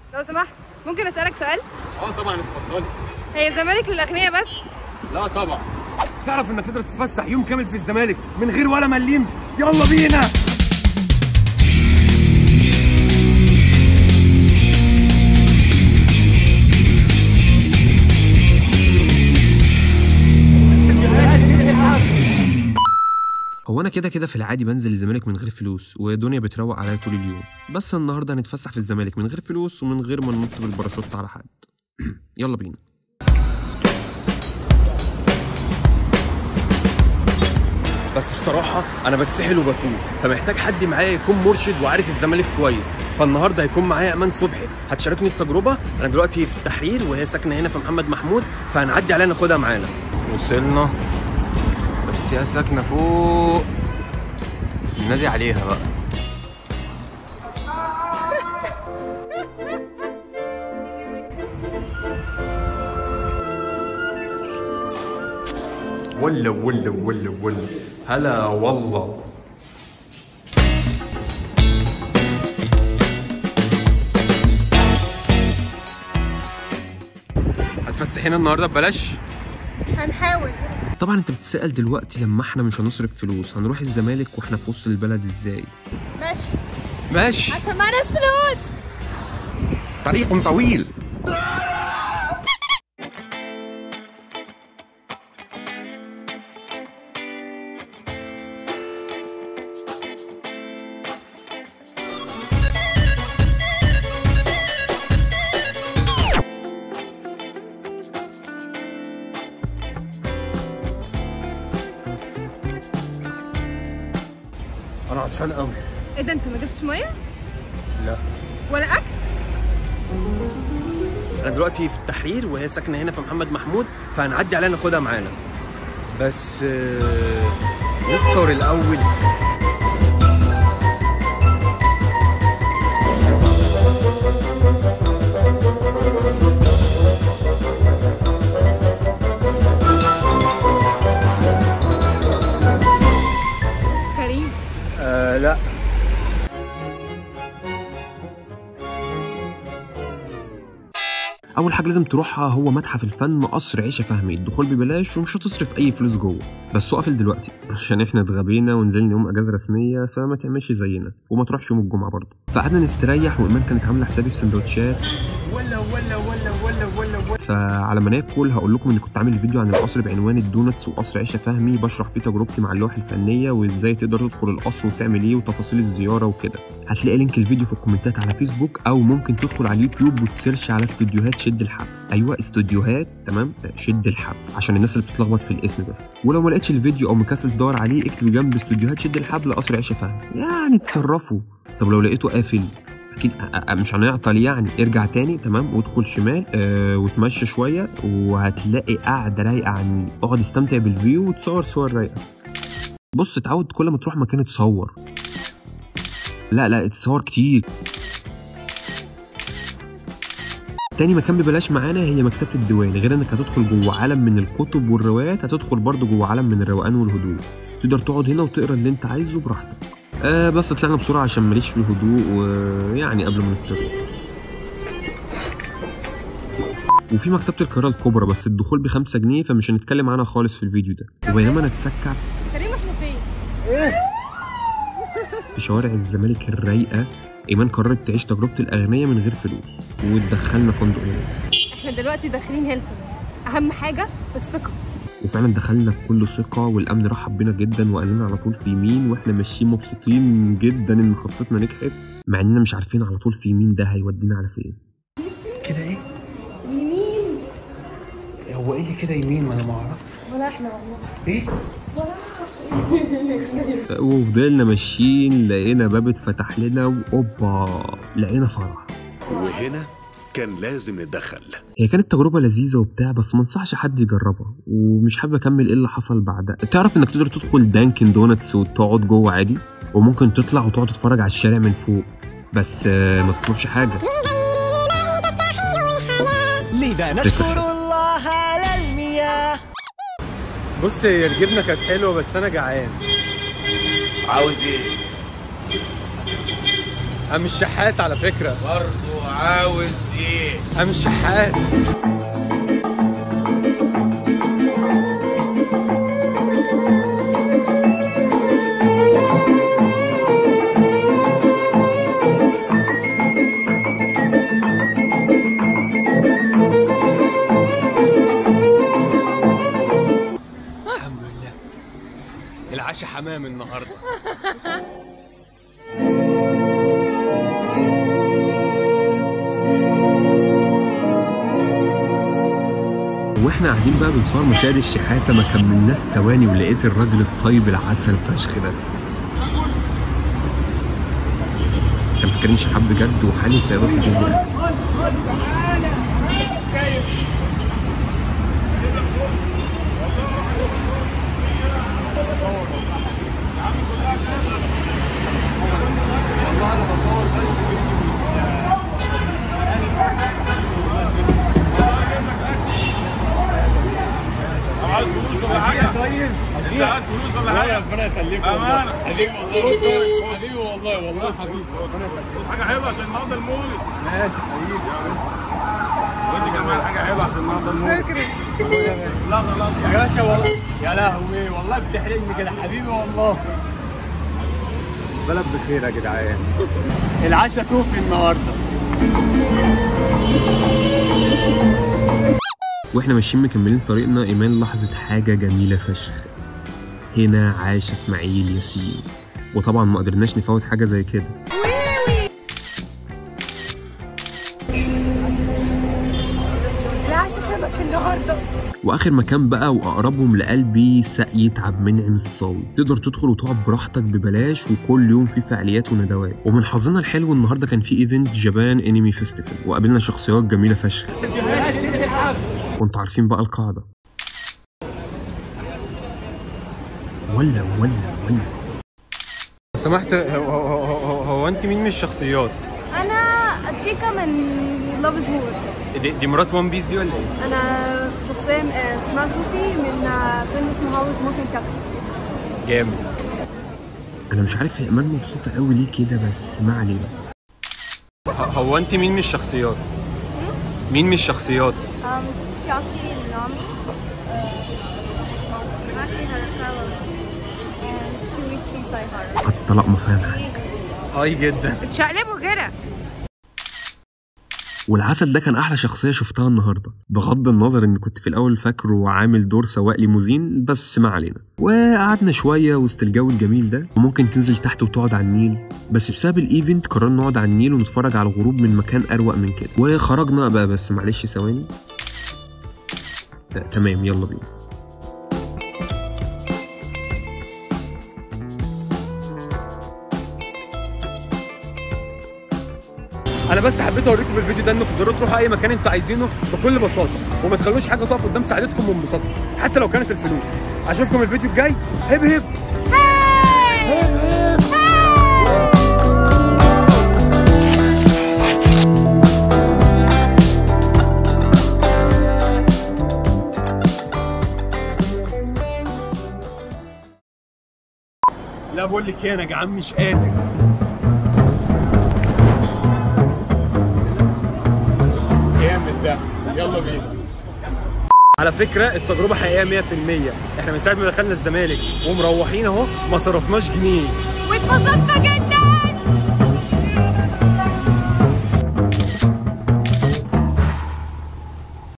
لو سمحت ممكن اسالك سؤال اه طبعا اتفضلي هي الزمالك للاغنياء بس لا طبعا تعرف انك تقدر تتفسح يوم كامل في الزمالك من غير ولا مليم يلا بينا هو انا كده كده في العادي بنزل الزمالك من غير فلوس ودنيا بتروق عليا طول اليوم بس النهارده هنتفسح في الزمالك من غير فلوس ومن غير ما ننط بالباراشوت على حد يلا بينا بس بصراحة أنا بتسحل وبتوه فمحتاج حد معايا يكون مرشد وعارف الزمالك كويس فالنهاردة هيكون معايا أمان صبحي هتشاركني التجربة أنا دلوقتي في التحرير وهي ساكنة هنا في محمد محمود فهنعدي عليها ناخدها معانا وصلنا بس هي ساكنة فوق نادي عليها بقى ولا ولا ولا ولا هلا والله هتفسحينا النهارده ببلاش هنحاول طبعا انت بتسأل دلوقتي لما احنا مش هنصرف فلوس هنروح الزمالك واحنا في وسط البلد ازاي ماشي ماشي عشان معناش فلوس طريق طويل انا عطشان قوي ايه ده انت ما جبتش ميه لا ولا اكل انا دلوقتي في التحرير وهي ساكنه هنا في محمد محمود فهنعدي عليها ناخدها معانا بس آه، نفطر الاول كريم آه لا اول حاجه لازم تروحها هو متحف الفن قصر عيشه فهمي الدخول ببلاش ومش هتصرف اي فلوس جوه بس اقفل دلوقتي عشان احنا اتغبينا ونزلنا يوم اجازه رسميه فما تعملش زينا وما تروحش يوم الجمعه برضه فقعدنا نستريح وايمان كانت عامله حسابي في سندوتشات ولا ولا ولا ولا ولا ولا فعلى ما ناكل هقول لكم اني كنت عامل فيديو عن القصر بعنوان الدونتس وقصر عيشه فهمي بشرح فيه تجربتي مع اللوحه الفنيه وازاي تقدر تدخل القصر وتعمل ايه وتفاصيل الزياره وكده هتلاقي لينك الفيديو في الكومنتات على فيسبوك او ممكن تدخل على اليوتيوب وتسيرش على استوديوهات شد الحبل ايوه استوديوهات تمام شد الحبل عشان الناس اللي بتتلخبط في الاسم بس ولو ما لقيتش الفيديو او مكسل تدور عليه اكتب جنب استوديوهات شد الحبل قصر عيشه فهمي يعني تصرفوا طب لو لقيته قافل اكيد أ- أ- مش هنعطل يعني ارجع تاني تمام وادخل شمال آه وتمشي شويه وهتلاقي قاعده رايقه على النيل اقعد استمتع بالفيو وتصور صور رايقه بص اتعود كل ما تروح مكان تصور لا لا اتصور كتير تاني مكان ببلاش معانا هي مكتبة الديوان غير انك هتدخل جوه عالم من الكتب والروايات هتدخل برضه جوه عالم من الروقان والهدوء تقدر تقعد هنا وتقرا اللي انت عايزه براحتك آه بس طلعنا بسرعة عشان ماليش في الهدوء ويعني قبل ما نضطر وفي مكتبة القاهرة الكبرى بس الدخول بخمسة جنيه فمش هنتكلم عنها خالص في الفيديو ده وبينما نتسكع كريم احنا فين في شوارع الزمالك الرايقة إيمان قررت تعيش تجربة الأغنياء من غير فلوس وتدخلنا فندق هناك احنا دلوقتي داخلين هيلتون اهم حاجه الثقه وفعلا دخلنا بكل ثقة والأمن رحب بينا جدا وقال لنا على طول في يمين واحنا ماشيين مبسوطين جدا إن خطتنا نجحت مع إننا مش عارفين على طول في يمين ده هيودينا على فين كده ايه يمين هو ايه اللي كده يمين ما انا ما اعرفش ولا احنا والله ايه وفضلنا ماشيين لقينا باب اتفتح لنا وأوبا لقينا فرح وهنا كان لازم نتدخل هي كانت تجربة لذيذة وبتاع بس ما انصحش حد يجربها ومش حابب اكمل ايه اللي حصل بعدها تعرف انك تقدر تدخل دانكن دونتس وتقعد جوه عادي وممكن تطلع وتقعد تتفرج على الشارع من فوق بس آه، ما تطلبش حاجة لذا تسحر. نشكر الله على المياه بص هي الجبنه كانت حلوه بس انا جعان عاوز ايه انا مش شحات على فكره برضه عاوز ايه انا مش شحات الحمد لله العشاء حمام النهارده واحنا قاعدين بقى بنصور مشاهد الشحاته ما كملناش ثواني ولقيت الراجل الطيب العسل فشخ ده كان فاكرني شحات بجد وحالي في روحي جدا عاوز فلوس ولا حاجه طيب انت عاوز فلوس ولا حاجه ربنا يخليك امانه حبيبي والله حبيبي والله والله حبيبي ربنا يخليك حاجه حلوه عشان النهارده المولد ماشي حبيبي وانت كمان حاجه حلوه عشان النهارده المولد شكرا لا خلاص يا باشا والله يا لهوي والله بتحرقني كده حبيبي والله بلد بخير يا جدعان العشاء توفي النهارده واحنا ماشيين مكملين طريقنا ايمان لاحظت حاجه جميله فشخ هنا عاش اسماعيل ياسين وطبعا ما قدرناش نفوت حاجه زي كده العشاء سبق النهارده واخر مكان بقى واقربهم لقلبي ساقية عبد المنعم الصاوي تقدر تدخل وتقعد براحتك ببلاش وكل يوم في فعاليات وندوات ومن حظنا الحلو النهارده كان في ايفنت جابان انمي فيستيفال وقابلنا شخصيات جميله فشخ وانتوا عارفين بقى القاعده ولا ولا ولا لو سمحت هو, هو, هو, هو انت مين من الشخصيات؟ انا تشيكا من لاف وور دي, دي مرات وان بيس دي ولا ايه؟ انا شخصيه آه، اسمها صوفي من آه، فيلم اسمه هاوس موفين كاسل جامد انا مش عارف هي ايمان مبسوطه قوي ليه كده بس ما علينا ه- هو انت مين من الشخصيات؟ مين من الشخصيات؟ شاكي نامي ماكي هاركاوا and شويتشي سايهارا حتى لا ما فاهم حاجه هاي جدا اتشقلبوا كده والعسل ده كان احلى شخصيه شفتها النهارده بغض النظر ان كنت في الاول فاكره عامل دور سواق ليموزين بس ما علينا وقعدنا شويه وسط الجو الجميل ده وممكن تنزل تحت وتقعد على النيل بس بسبب الايفنت قررنا نقعد على النيل ونتفرج على الغروب من مكان اروق من كده وخرجنا بقى بس معلش ثواني آه، تمام يلا بينا انا بس حبيت اوريكم في الفيديو ده انكم تقدروا تروحوا اي مكان انتوا عايزينه بكل بساطه وما تخلوش حاجه تقف قدام سعادتكم وانبساطكم حتى لو كانت الفلوس اشوفكم الفيديو الجاي هب هب هب هب لا بقول لك ايه انا جعان مش قادر جامد ده يلا بينا على فكرة التجربة حقيقية 100% احنا من ساعة ما دخلنا الزمالك ومروحين اهو ما صرفناش جنيه واتبسطنا جدا